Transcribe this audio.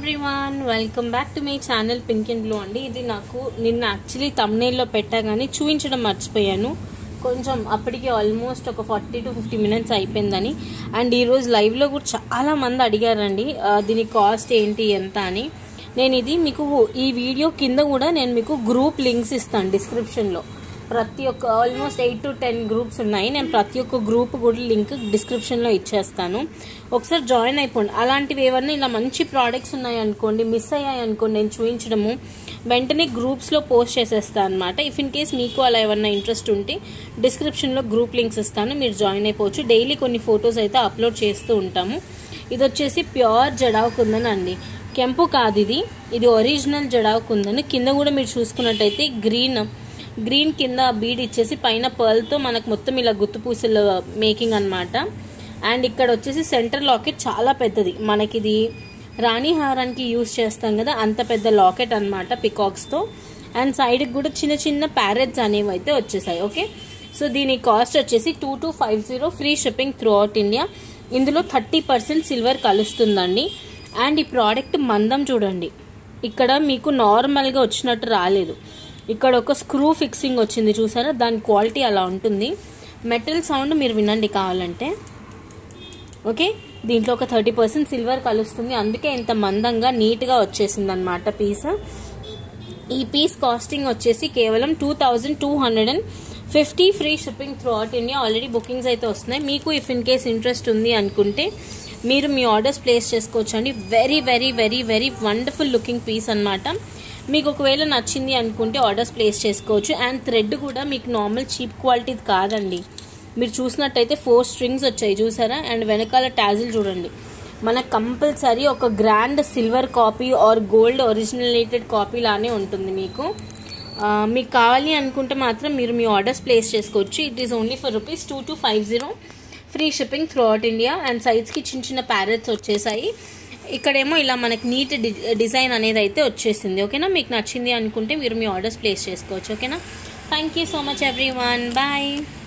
everyone welcome back to my channel pink and blue అండి ఇది నాకు నిన్న యాక్చువల్లీ తమ్నేల్లో పెట్టా కానీ చూపించడం మర్చిపోయాను కొంచెం అప్పటికి ఆల్మోస్ట్ ఒక ఫార్టీ టు ఫిఫ్టీ మినిట్స్ అయిపోయిందని అండ్ ఈరోజు లైవ్లో కూడా చాలా మంది అడిగారండి ఆ, దీని కాస్ట్ ఏంటి ఎంత అని నేను ఇది మీకు ఈ వీడియో కింద కూడా నేను మీకు గ్రూప్ లింక్స్ ఇస్తాను డిస్క్రిప్షన్లో ప్రతి ఒక్క almost eight to ten groups ఉన్నాయి నేను ప్రతి ఒక్క గ్రూప్ కూడా లింక్ డిస్క్రిప్షన్లో ఇచ్చేస్తాను ఒకసారి జాయిన్ అయిపోండి అలాంటివి ఏమన్నా ఇలా మంచి ప్రోడక్ట్స్ ఉన్నాయి అనుకోండి మిస్ అయ్యాయి అనుకోండి నేను చూపించడము వెంటనే గ్రూప్స్లో పోస్ట్ చేసేస్తాను అనమాట ఇఫ్ ఇన్ కేస్ మీకు అలా ఏమన్నా ఇంట్రెస్ట్ ఉంటే డిస్క్రిప్షన్లో గ్రూప్ లింక్స్ ఇస్తాను మీరు జాయిన్ అయిపోవచ్చు డైలీ కొన్ని ఫొటోస్ అయితే అప్లోడ్ చేస్తూ ఉంటాము ఇది వచ్చేసి ప్యూర్ జడావు కుందన్ అండి కెంపు కాదు ఇది ఇది ఒరిజినల్ జడావు కుందన్ కింద కూడా మీరు చూసుకున్నట్టయితే గ్రీన్ గ్రీన్ కింద బీడ్ ఇచ్చేసి పైన పర్ల్తో మనకు మొత్తం ఇలా గుత్తు పూసల మేకింగ్ అన్నమాట అండ్ ఇక్కడ వచ్చేసి సెంటర్ లాకెట్ చాలా పెద్దది మనకి ఇది రాణి హారానికి యూస్ చేస్తాం కదా అంత పెద్ద లాకెట్ అనమాట పికాక్స్తో అండ్ సైడ్కి కూడా చిన్న చిన్న ప్యారెట్స్ అనేవి అయితే వచ్చేసాయి ఓకే సో దీని కాస్ట్ వచ్చేసి two two five zero free shipping throughout India ఇందులో థర్టీ పర్సెంట్ సిల్వర్ కలుస్తుందండి అండ్ ఈ ప్రోడక్ట్ మందం చూడండి ఇక్కడ మీకు నార్మల్గా వచ్చినట్టు రాలేదు ఇక్కడ ఒక స్క్రూ ఫిక్సింగ్ వచ్చింది చూసారా దాని క్వాలిటీ అలా ఉంటుంది మెటల్ సౌండ్ మీరు వినండి కావాలంటే ఓకే దీంట్లో ఒక థర్టీ పర్సెంట్ సిల్వర్ కలుస్తుంది అందుకే ఇంత మందంగా నీట్గా వచ్చేసింది అనమాట పీస్ ఈ పీస్ కాస్టింగ్ వచ్చేసి కేవలం two thousand two hundred and fifty free shipping throughout India already bookings అయితే వస్తున్నాయి మీకు ఇఫ్ ఇన్ కేస్ ఇంట్రెస్ట్ ఉంది అనుకుంటే మీరు మీ ఆర్డర్స్ ప్లేస్ చేసుకోవచ్చు అండి very very very very wonderful looking piece అనమాట మీకు ఒకవేళ నచ్చింది అనుకుంటే ఆర్డర్స్ ప్లేస్ చేసుకోవచ్చు అండ్ థ్రెడ్ కూడా మీకు నార్మల్ చీప్ క్వాలిటీది కాదండి మీరు చూసినట్టయితే ఫోర్ స్ట్రింగ్స్ వచ్చాయి చూసారా అండ్ వెనకాల ట్యాజిల్ చూడండి మనకు కంపల్సరీ ఒక grand silver copy or gold ఒరిజినలేటెడ్ కాపీ లానే ఉంటుంది మీకు ఆ, మీకు కావాలి అనుకుంటే మాత్రం మీరు మీ ఆర్డర్స్ ప్లేస్ చేసుకోవచ్చు it is only for rupees two two five zero free shipping throughout India and సైజ్కి చిన్న చిన్న ప్యారెట్స్ వచ్చేసాయి ఇక్కడేమో ఇలా మనకి నీట్ డిజైన్ అనేది అయితే వచ్చేసింది ఓకేనా మీకు నచ్చింది అనుకుంటే మీరు మీ ఆర్డర్స్ ప్లేస్ చేసుకోవచ్చు ఓకేనా thank you so much everyone bye